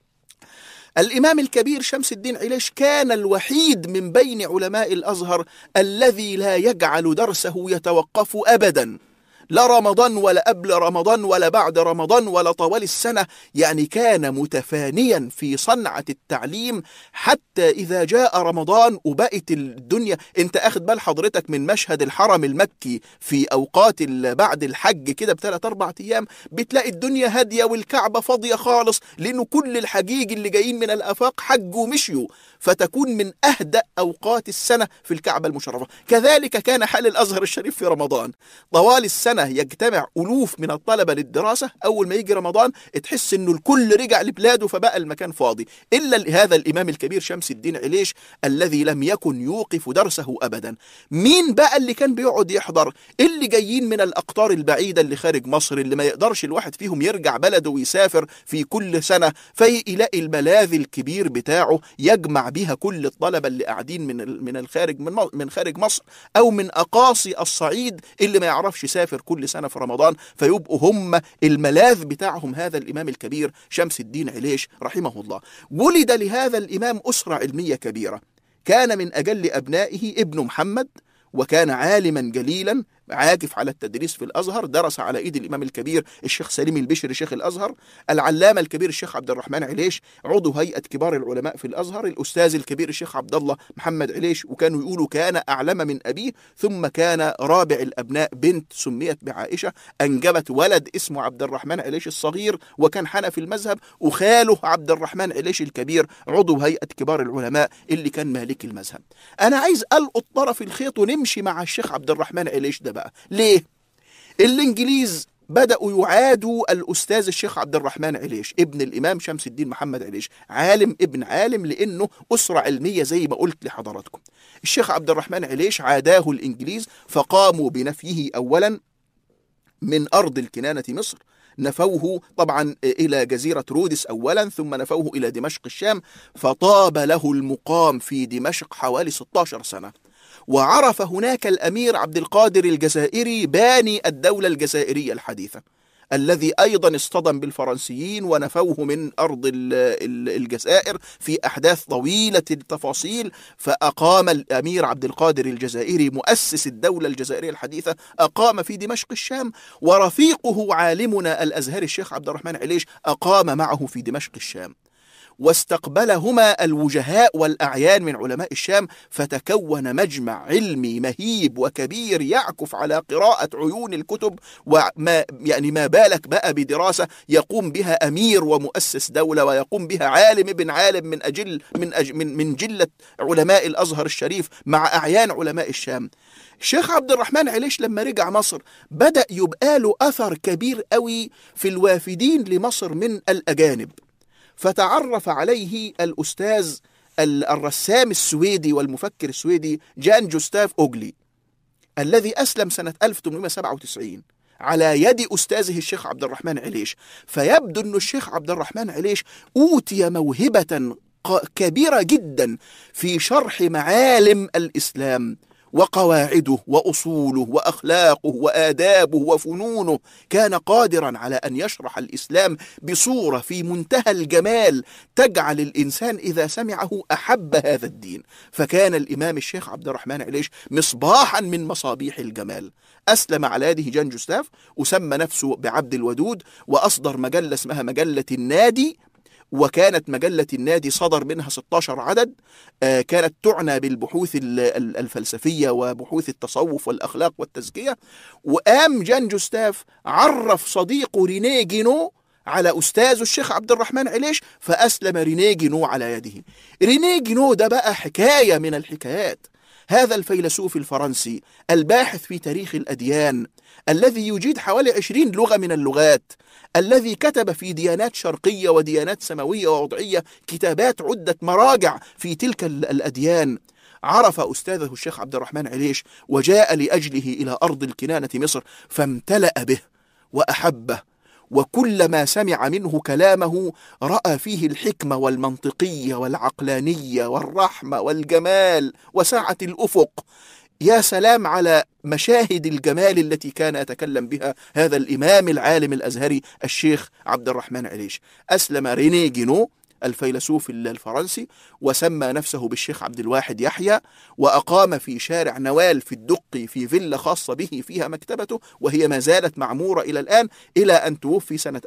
الإمام الكبير شمس الدين عليش كان الوحيد من بين علماء الأزهر الذي لا يجعل درسه يتوقف أبداً لا رمضان ولا قبل رمضان ولا بعد رمضان ولا طوال السنة يعني كان متفانيا في صنعة التعليم حتى إذا جاء رمضان وبقت الدنيا انت أخد بال حضرتك من مشهد الحرم المكي في أوقات بعد الحج كده بثلاث أربع أيام بتلاقي الدنيا هادية والكعبة فاضية خالص لأنه كل الحجيج اللي جايين من الآفاق حجوا ومشيوا فتكون من أهدأ أوقات السنة في الكعبة المشرفة كذلك كان حال الأزهر الشريف في رمضان طوال السنة يجتمع ألوف من الطلبة للدراسة أول ما يجي رمضان تحس إنه الكل رجع لبلاده فبقى المكان فاضي إلا هذا الإمام الكبير شمس الدين عليش الذي لم يكن يوقف درسه أبدا مين بقى اللي كان بيقعد يحضر اللي جايين من الأقطار البعيدة اللي خارج مصر اللي ما يقدرش الواحد فيهم يرجع بلده ويسافر في كل سنة فيلاقي الملاذ الكبير بتاعه يجمع بيها كل الطلبة اللي قاعدين من من الخارج من من خارج مصر أو من أقاصي الصعيد اللي ما يعرفش يسافر كل سنة في رمضان فيبقوا هم الملاذ بتاعهم هذا الإمام الكبير شمس الدين عليش رحمه الله ولد لهذا الإمام أسرة علمية كبيرة كان من أجل أبنائه ابن محمد وكان عالما جليلا عاكف على التدريس في الازهر درس على ايد الامام الكبير الشيخ سليم البشري شيخ الازهر العلامه الكبير الشيخ عبد الرحمن عليش عضو هيئه كبار العلماء في الازهر الاستاذ الكبير الشيخ عبد الله محمد عليش وكانوا يقولوا كان اعلم من ابيه ثم كان رابع الابناء بنت سميت بعائشه انجبت ولد اسمه عبد الرحمن عليش الصغير وكان حنفي المذهب وخاله عبد الرحمن عليش الكبير عضو هيئه كبار العلماء اللي كان مالك المذهب انا عايز القط طرف الخيط ونمشي مع الشيخ عبد الرحمن عليش ده بقى ليه الانجليز بدأوا يعادوا الأستاذ الشيخ عبد الرحمن عليش ابن الإمام شمس الدين محمد عليش عالم ابن عالم لأنه أسرة علمية زي ما قلت لحضراتكم الشيخ عبد الرحمن عليش عاداه الإنجليز فقاموا بنفيه أولا من أرض الكنانة مصر نفوه طبعا إلى جزيرة رودس أولا ثم نفوه إلى دمشق الشام فطاب له المقام في دمشق حوالي 16 سنة وعرف هناك الأمير عبد القادر الجزائري باني الدولة الجزائرية الحديثة الذي أيضا اصطدم بالفرنسيين ونفوه من أرض ال- ال- الجزائر في أحداث طويلة التفاصيل فأقام الأمير عبد القادر الجزائري مؤسس الدولة الجزائرية الحديثة أقام في دمشق الشام ورفيقه عالمنا الأزهري الشيخ عبد الرحمن عليش أقام معه في دمشق الشام واستقبلهما الوجهاء والأعيان من علماء الشام فتكون مجمع علمي مهيب وكبير يعكف على قراءة عيون الكتب وما يعني ما بالك بقى بدراسة يقوم بها أمير ومؤسس دولة ويقوم بها عالم ابن عالم من أجل من أج من من جلة علماء الأزهر الشريف مع أعيان علماء الشام الشيخ عبد الرحمن عليش لما رجع مصر بدأ يبقى له أثر كبير قوي في الوافدين لمصر من الأجانب فتعرف عليه الأستاذ ال- الرسام السويدي والمفكر السويدي جان جوستاف أوجلي الذي أسلم سنة 1897 على يد أستاذه الشيخ عبد الرحمن عليش فيبدو أن الشيخ عبد الرحمن عليش أوتي موهبة ق- كبيرة جدا في شرح معالم الإسلام وقواعده واصوله واخلاقه وادابه وفنونه كان قادرا على ان يشرح الاسلام بصوره في منتهى الجمال تجعل الانسان اذا سمعه احب هذا الدين فكان الامام الشيخ عبد الرحمن عليش مصباحا من مصابيح الجمال اسلم على يده جان جوستاف وسمى نفسه بعبد الودود واصدر مجله اسمها مجله النادي وكانت مجلة النادي صدر منها 16 عدد آه، كانت تعنى بالبحوث ال- ال- الفلسفية وبحوث التصوف والأخلاق والتزكية وقام جان جوستاف عرف صديقه رينيه جينو على أستاذه الشيخ عبد الرحمن عليش فأسلم رينيه جينو على يده رينيه جينو ده بقى حكاية من الحكايات هذا الفيلسوف الفرنسي الباحث في تاريخ الأديان الذي يجيد حوالي عشرين لغة من اللغات الذي كتب في ديانات شرقية وديانات سماوية ووضعية كتابات عدة مراجع في تلك ال- الأديان عرف أستاذه الشيخ عبد الرحمن عليش وجاء لأجله إلى أرض الكنانة مصر فامتلأ به وأحبه وكلما سمع منه كلامه راى فيه الحكمه والمنطقيه والعقلانيه والرحمه والجمال وسعه الافق يا سلام على مشاهد الجمال التي كان يتكلم بها هذا الامام العالم الازهري الشيخ عبد الرحمن عليش اسلم رينيه جينو الفيلسوف الفرنسي وسمى نفسه بالشيخ عبد الواحد يحيى وأقام في شارع نوال في الدقي في فيلا خاصة به فيها مكتبته وهي ما زالت معمورة إلى الآن إلى أن توفي سنة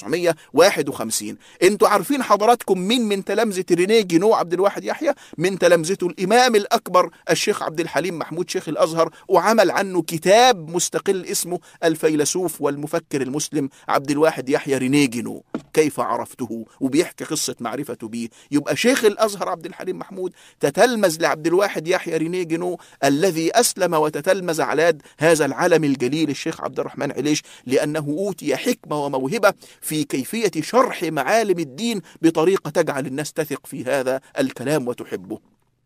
1951 أنتوا عارفين حضراتكم مين من تلامذة رينيه جينو عبد الواحد يحيى من تلامذته الإمام الأكبر الشيخ عبد الحليم محمود شيخ الأزهر وعمل عنه كتاب مستقل اسمه الفيلسوف والمفكر المسلم عبد الواحد يحيى رينيه جينو كيف عرفته وبيحكي قصة معرفته به يبقى شيخ الأزهر عبد الحليم محمود تتلمذ لعبد الواحد يحيى رينيه جينو الذي أسلم وتتلمذ على يد هذا العلم الجليل الشيخ عبد الرحمن عليش لأنه أوتي حكمة وموهبة في كيفية شرح معالم الدين بطريقة تجعل الناس تثق في هذا الكلام وتحبه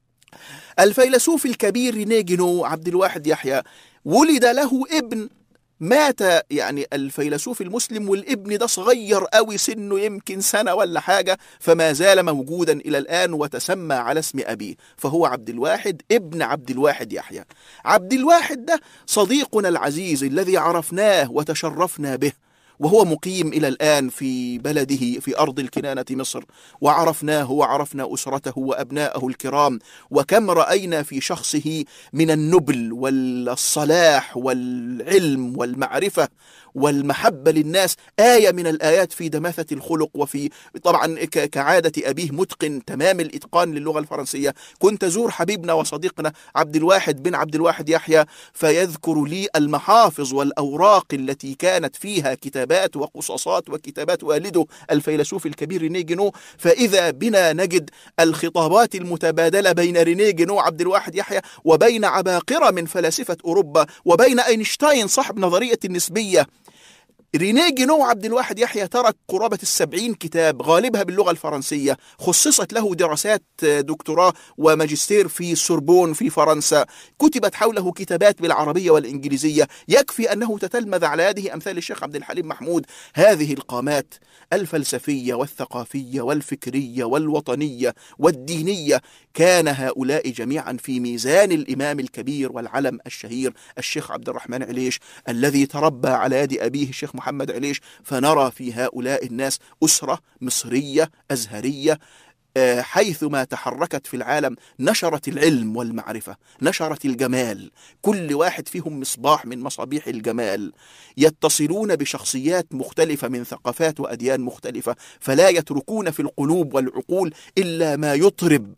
الفيلسوف الكبير رينيه جينو عبد الواحد يحيى ولد له ابن مات يعني الفيلسوف المسلم والابن ده صغير قوي سنه يمكن سنة ولا حاجة فما زال موجودا إلى الآن وتسمى على اسم أبيه فهو عبد الواحد ابن عبد الواحد يحيى عبد الواحد ده صديقنا العزيز الذي عرفناه وتشرفنا به وهو مقيم إلى الآن في بلده في أرض الكنانة مصر وعرفناه وعرفنا أسرته وأبناءه الكرام وكم رأينا في شخصه من النبل والصلاح والعلم والمعرفة والمحبة للناس آية من الآيات في دماثة الخلق وفي طبعا ك- كعادة أبيه متقن تمام الإتقان للغة الفرنسية كنت أزور حبيبنا وصديقنا عبد الواحد بن عبد الواحد يحيى فيذكر لي المحافظ والأوراق التي كانت فيها كتابات وقصصات وكتابات والده الفيلسوف الكبير رينيه جينو فإذا بنا نجد الخطابات المتبادلة بين رينيه جينو عبد الواحد يحيى وبين عباقرة من فلاسفة أوروبا وبين أينشتاين صاحب نظرية النسبية رينيه جينو عبد الواحد يحيى ترك قرابة السبعين كتاب غالبها باللغة الفرنسية خصصت له دراسات دكتوراه وماجستير في سوربون في فرنسا كتبت حوله كتابات بالعربية والإنجليزية يكفي أنه تتلمذ على يده أمثال الشيخ عبد الحليم محمود هذه القامات الفلسفية والثقافية والفكرية والوطنية والدينية كان هؤلاء جميعا في ميزان الإمام الكبير والعلم الشهير الشيخ عبد الرحمن عليش الذي تربى على يد أبيه الشيخ محمد محمد عليش فنرى في هؤلاء الناس أسرة مصرية أزهرية آه، حيثما تحركت في العالم نشرت العلم والمعرفة نشرت الجمال كل واحد فيهم مصباح من مصابيح الجمال يتصلون بشخصيات مختلفة من ثقافات وأديان مختلفة فلا يتركون في القلوب والعقول إلا ما يطرب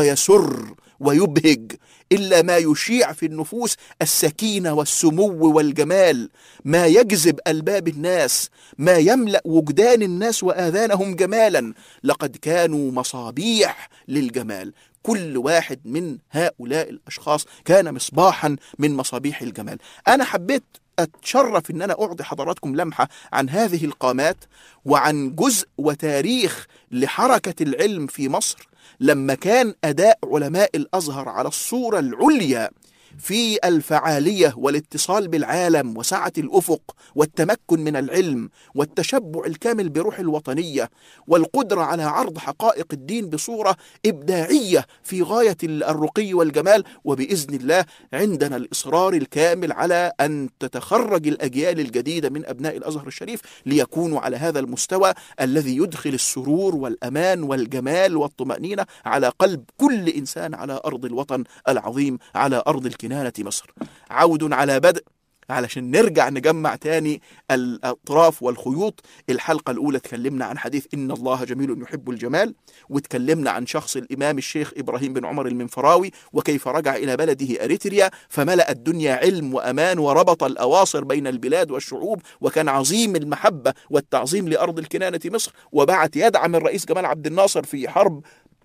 ويسر ويبهج إلا ما يشيع في النفوس السكينة والسمو والجمال ما يجذب ألباب الناس ما يملأ وجدان الناس وآذانهم جمالا لقد كانوا مصابيح للجمال كل واحد من هؤلاء الأشخاص كان مصباحا من مصابيح الجمال أنا حبيت أتشرف أن أنا أعطي حضراتكم لمحة عن هذه القامات وعن جزء وتاريخ لحركة العلم في مصر لما كان أداء علماء الأزهر على الصورة العليا في الفعالية والاتصال بالعالم وسعة الأفق والتمكن من العلم والتشبع الكامل بروح الوطنية والقدرة على عرض حقائق الدين بصورة إبداعية في غاية الرقي والجمال وبإذن الله عندنا الإصرار الكامل على أن تتخرج الأجيال الجديدة من أبناء الأزهر الشريف ليكونوا على هذا المستوى الذي يدخل السرور والأمان والجمال والطمأنينة على قلب كل إنسان على أرض الوطن العظيم على أرض الكنانة مصر عود على بدء علشان نرجع نجمع تاني الأطراف والخيوط الحلقة الأولى تكلمنا عن حديث إن الله جميل يحب الجمال وتكلمنا عن شخص الإمام الشيخ إبراهيم بن عمر المنفراوي وكيف رجع إلى بلده أريتريا فملأ الدنيا علم وأمان وربط الأواصر بين البلاد والشعوب وكان عظيم المحبة والتعظيم لأرض الكنانة مصر وبعت يدعم الرئيس جمال عبد الناصر في حرب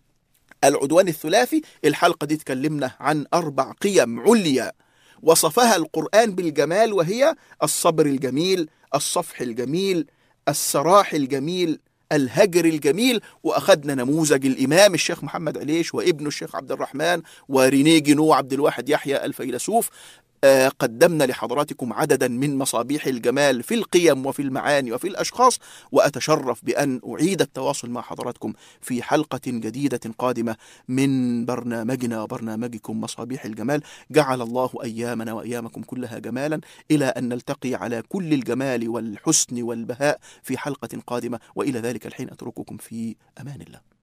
العدوان الثلاثي الحلقة دي تكلمنا عن أربع قيم عليا وصفها القرآن بالجمال وهي الصبر الجميل الصفح الجميل السراح الجميل الهجر الجميل واخذنا نموذج الامام الشيخ محمد عليش وابنه الشيخ عبد الرحمن ورينيه جنو عبد الواحد يحيى الفيلسوف آه، قدمنا لحضراتكم عددا من مصابيح الجمال في القيم وفي المعاني وفي الاشخاص واتشرف بان اعيد التواصل مع حضراتكم في حلقه جديده قادمه من برنامجنا وبرنامجكم مصابيح الجمال جعل الله ايامنا وايامكم كلها جمالا الى ان نلتقي على كل الجمال والحسن والبهاء في حلقه قادمه والى ذلك الحين اترككم في امان الله